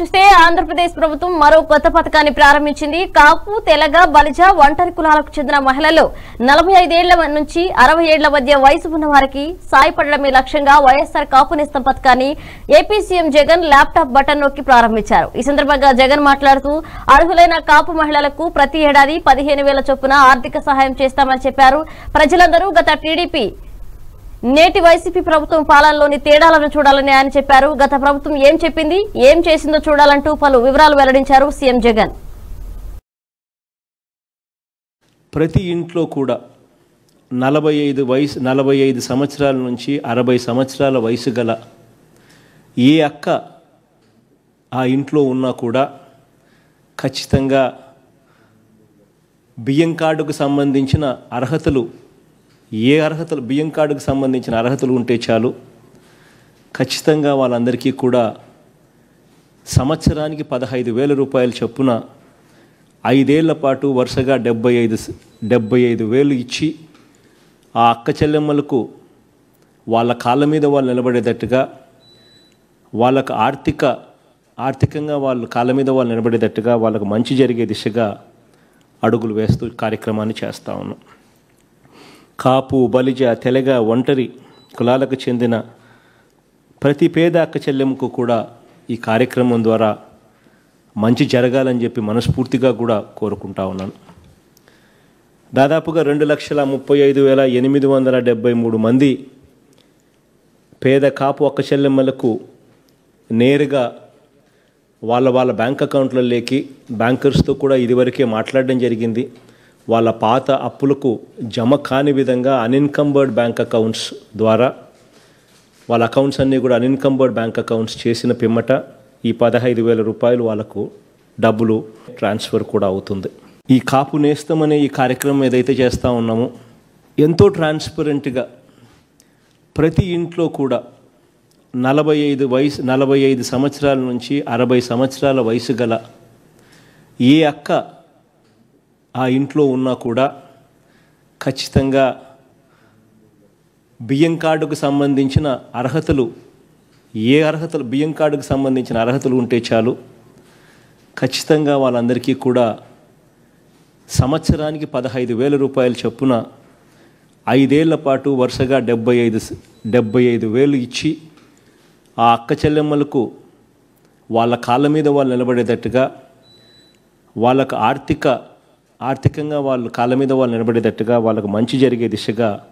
చూస్తే ఆంధ్రప్రదేశ్ ప్రభుత్వం మరో కొత్త పథకాన్ని ప్రారంభించింది కాపు తెలగ బలిజ ఒంటరి కులాలకు చెందిన మహిళలు నలభై ఐదేళ్ల నుంచి అరవై ఏళ్ల మధ్య వయసు ఉన్న వారికి సాయపడడమే లక్ష్యంగా వైఎస్ఆర్ కాపు నేస్తం పథకాన్ని AP CM Jagan laptop button నొక్కి ప్రారంభించారు ఈ సందర్భంగా జగన్ మాట్లాడుతూ అర్హులైన కాపు మహిళలకు ప్రతి ఏడాది పదిహేను వేల చొప్పున ఆర్థిక సహాయం చేస్తామని చెప్పారు ప్రజలందరూ గత టీడీపీ నేటి వైసీపీ ప్రభుత్వం పాలనలోని తేడాలను చూడాలని ఆయన చెప్పారు గత ప్రభుత్వం ఏం చెప్పింది ఏం చేసిందో చూడాలంటూ పలు వివరాలు వెల్లడించారు సీఎం జగన్ ప్రతి ఇంట్లో కూడా నలభై ఐదు వయసు నలభై ఐదు సంవత్సరాల నుంచి అరవై సంవత్సరాల వయసు గల ఏ అక్క ఆ ఇంట్లో ఉన్నా కూడా ఖచ్చితంగా బియ్యం కార్డుకు సంబంధించిన అర్హతలు ఏ అర్హతలు బియ్యం కార్డుకు సంబంధించిన అర్హతలు ఉంటే చాలు ఖచ్చితంగా వాళ్ళందరికీ కూడా సంవత్సరానికి పదహైదు వేల రూపాయల చొప్పున ఐదేళ్ల పాటు వరుసగా డెబ్బై ఐదు స- డెబ్బై ఐదు వేలు ఇచ్చి ఆ అక్క చెల్లెమ్మలకు వాళ్ళ కాళ్ళ మీద వాళ్ళు నిలబడేటట్టుగా వాళ్ళకు ఆర్థిక ఆర్థికంగా వాళ్ళు కాళ్ళ మీద వాళ్ళు నిలబడేటట్టుగా వాళ్ళకు మంచి జరిగే దిశగా అడుగులు వేస్తూ కార్యక్రమాన్ని చేస్తూ ఉన్నాం కాపు బలిజ తెలగ ఒంటరి కులాలకు చెందిన ప్రతి పేద అక్క చెల్లెమ్మకు కూడా ఈ కార్యక్రమం ద్వారా మంచి జరగాలని చెప్పి మనస్ఫూర్తిగా కూడా కోరుకుంటా ఉన్నాను దాదాపుగా రెండు లక్షల ముప్పై ఐదు వేల ఎనిమిది వందల డెబ్బై మూడు మంది పేద కాపు అక్క చెల్లెమ్మలకు నేరుగా వాళ్ళ వాళ్ళ బ్యాంక్ అకౌంట్లలోకి బ్యాంకర్స్తో కూడా ఇదివరకే మాట్లాడడం జరిగింది వాళ్ళ పాత అప్పులకు జమ కాని విధంగా అన్ఇన్కంబర్డ్ బ్యాంక్ అకౌంట్స్ ద్వారా వాళ్ళ అకౌంట్స్ అన్నీ కూడా అన్ఇన్కంబర్డ్ బ్యాంక్ అకౌంట్స్ చేసిన పిమ్మట ఈ పదహైదు వేల రూపాయలు వాళ్ళకు డబ్బులు ట్రాన్స్ఫర్ కూడా అవుతుంది ఈ కాపు నేస్తం అనే ఈ కార్యక్రమం ఏదైతే చేస్తూ ఉన్నామో ఎంతో ట్రాన్స్పరెంట్గా ప్రతి ఇంట్లో కూడా నలభై ఐదు వయసు నలభై ఐదు సంవత్సరాల నుంచి అరవై సంవత్సరాల వయసు గల ఏ అక్క ఆ ఇంట్లో ఉన్నా కూడా ఖచ్చితంగా బియ్యం కార్డుకు సంబంధించిన అర్హతలు ఏ అర్హతలు బియ్యం కార్డుకు సంబంధించిన అర్హతలు ఉంటే చాలు ఖచ్చితంగా వాళ్ళందరికీ కూడా సంవత్సరానికి పదహైదు వేల రూపాయల చొప్పున ఐదేళ్ల పాటు వరుసగా డెబ్బై ఐదు స- డెబ్బై ఐదు వేలు ఇచ్చి ఆ అక్క చెల్లెమ్మలకు వాళ్ళ కాళ్ళ మీద వాళ్ళు నిలబడేటట్టుగా వాళ్ళకు ఆర్థిక ఆర్థికంగా వాళ్ళు కాళ్ళ మీద వాళ్ళు నిలబడేటట్టుగా వాళ్ళకు మంచి జరిగే దిశగా